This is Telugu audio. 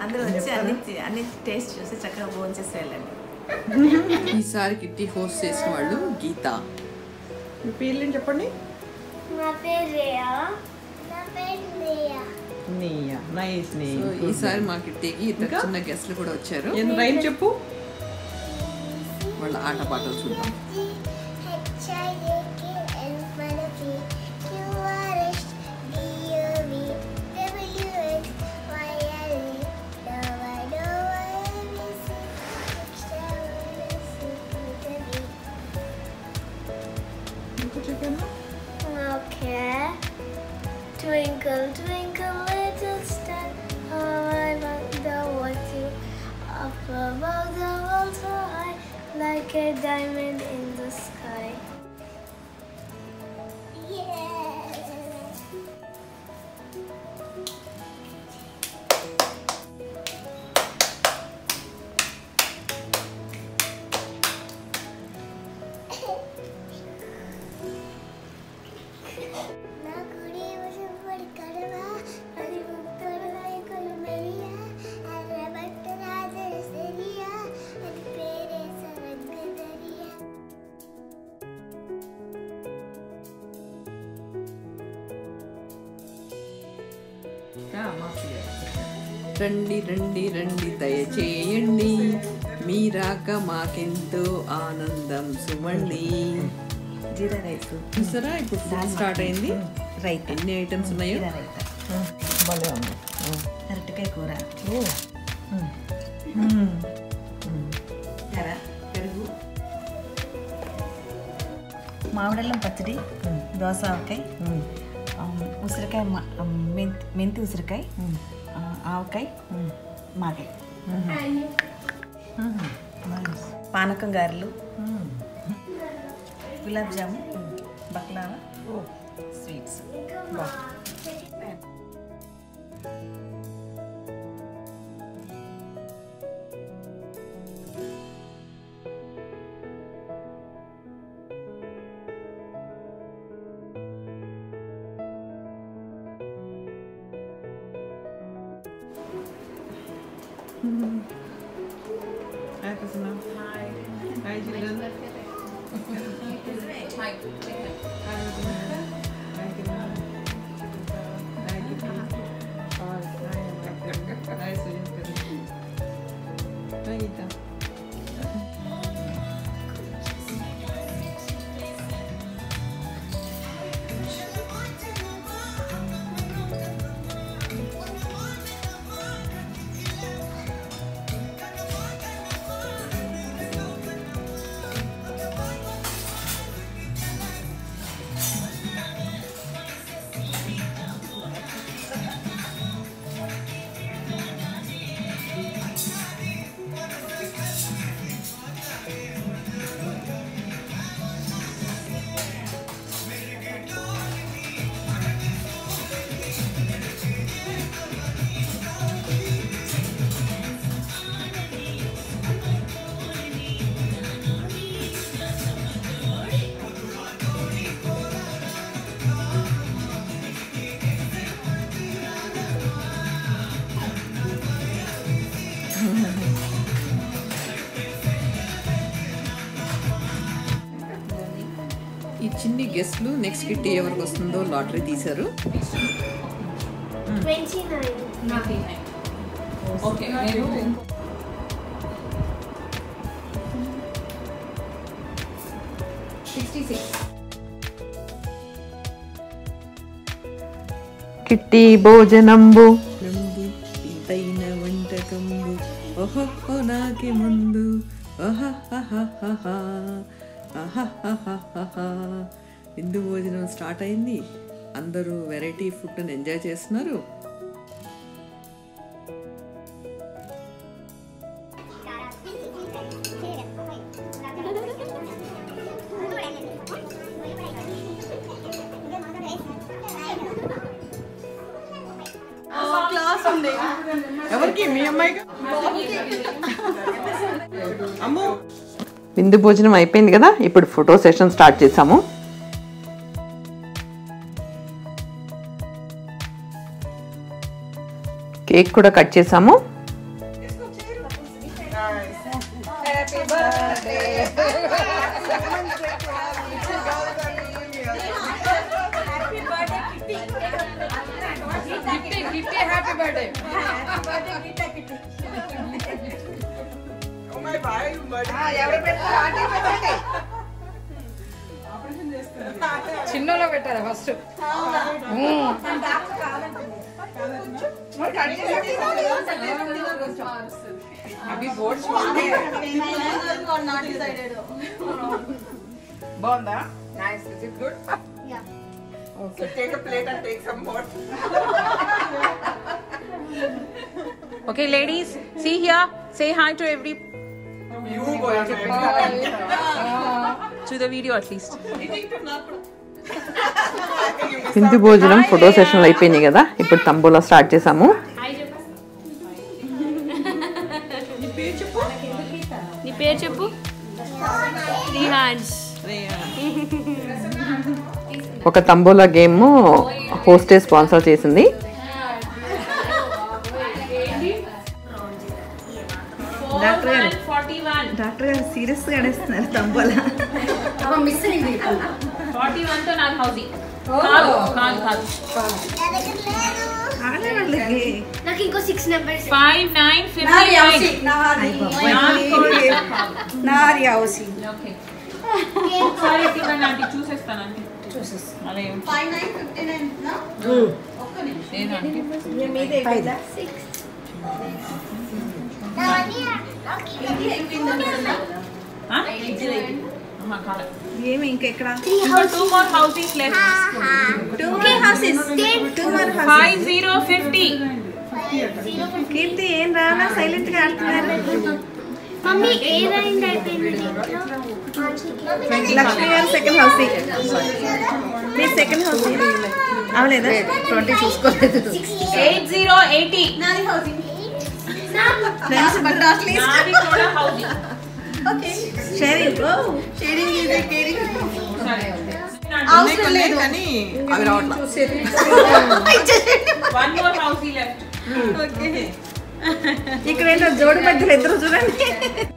అందరూ వచ్చి అన్ని తి- అన్ని టేస్ట్ చూసి చక్కగా భోజనం చేసి వెళ్ళండి ఈసారి కిట్టి హోస్ట్ చేసిన వాళ్ళు గీత మీ పేర్లు చెప్పండి నా పేరు రియా నా పేరు రియా నీయా నైస్ నీ సో ఈసారి మా కిట్టికి ఇద్దరు ఇంకా? చిన్న గెస్ట్లు కూడా వచ్చారు రైమ్ చెప్పు వాళ్ళ ఆట పాటలు చూద్దాం హెచ్ఐఏకే ఎల్ఫనపి క్యూఆర్ఎస్ డిఓవి డబ్ల్యూఎక్స్ వైఎల్ఈ డోవడోవైఎస్సి ఎక్స్ట్రావైఎస్సి ఇంకో చెప్పాను Okay. Twinkle, twinkle, little star, how I wonder what you up above the world so high, like a diamond in the sky. Yeah. నా కుడి వశం పడి కడవా అది ముక్తోడలై కొలుమెరియా అరబట్ట రాజర సెరియా అది పేరే సరగ్గదరియా రండి రండి రండి దయచేయండి మీరాక మాకెంతో ఆనందం సుమండి జీరా రైస్ చూసారా ఇప్పుడు ఫుడ్ స్టార్ట్ అయింది రైతా ఎన్ని ఐటమ్స్ ఉన్నాయో జీరా రైతా భలే ఉంది అరటికాయ కూర ఓ కర పెరుగు మామిడల్లం పచ్చడి దోస ఆవకాయ ఆమ్, ఉసిరికాయ మా- ఆమ్, మెంతి మెంతి ఉసిరికాయ ఆ, ఆవకాయ మాకాయ పానకం గారెలు gulab jamun baklava sweets Hi, Prasanna. Hi. Hi, children. Hi, Prasanna. Hi, Gita. Hi, Gita. Hi, hi, hi, Sujit. Hi, Gita. ఈ చిన్ని గెస్ట్లు నెక్స్ట్ కిట్టి ఎవరికి వస్తుందో లాటరీ తీశారు ట్వంటీ నైన్ ఓకే నేను కిట్టి భోజనంబు నంబు ఇంతైన వంటకంబు ఓహో నాకి ముందు విందు భోజనం స్టార్ట్ అయింది అందరూ వెరైటీ ఫుడ్ని ఎంజాయ్ చేస్తున్నారు క్లాస్ ఉంది ఎవరికి మీ అమ్మాయిగా అమ్మో విందు భోజనం అయిపోయింది కదా ఇప్పుడు ఫోటో సెషన్ స్టార్ట్ చేసాము కేక్ కూడా కట్ చేసాము చిన్నలో పెట్టాలి ఫస్ట్ అవి బోర్డ్స్ బాగుందా nice is it good Yeah. So take a plate and take some more Okay, ladies, see here. Say hi to every you go to the video at least. విందు భోజనం ఫోటో సెషన్లు అయిపోయినాయి కదా ఇప్పుడు తంబూలా స్టార్ట్ చేసాము నీ పేరు చెప్పు త్రీ హ్యాండ్స్ ఒక తంబూలా గేమ్ హోస్టే స్పాన్సర్ చేసింది డాక్టర్ గారు 41. డాక్టర్ గారు సీరియస్గా గడేస్తున్నారు తంబోలా ఫార్టీ వన్ తో నాకు హౌసీ కాదు కాదు కాదు ఆడే వాళ్ళకి నాకు ఇంకో six numbers five nine fifty నారి అవసి ఓకే ఒకసారి ఇవ్వండి ఆంటీ చూసేస్తాను ఆంటీ అదే లేదండి ఏమి ఇంకెక్కడ two more housies left two more houses two more houses five zero fifty Keerthi ఏం రానా సైలెంట్ గా ఆడుతున్నారు మమ్మీ ఏ రైండ్ అయిపోయింది లక్ష్మి గారు సెకండ్ హౌస్ మీరు సెకండ్ హౌస్ అవలేదా ట్వంటీ చూసుకోలేదు eight zero eighty friends but నాది కూడా హౌసీ షేరింగ్ షేరింగ్ ఇది కేరింగ్ అవసరం లేదు కానీ అవి రావట్లేదు వన్ మోర్ హౌసీ లెఫ్ట్ ఇక్కడ ఏంటో జోడు మధ్యలో ఇద్దరు చూడండి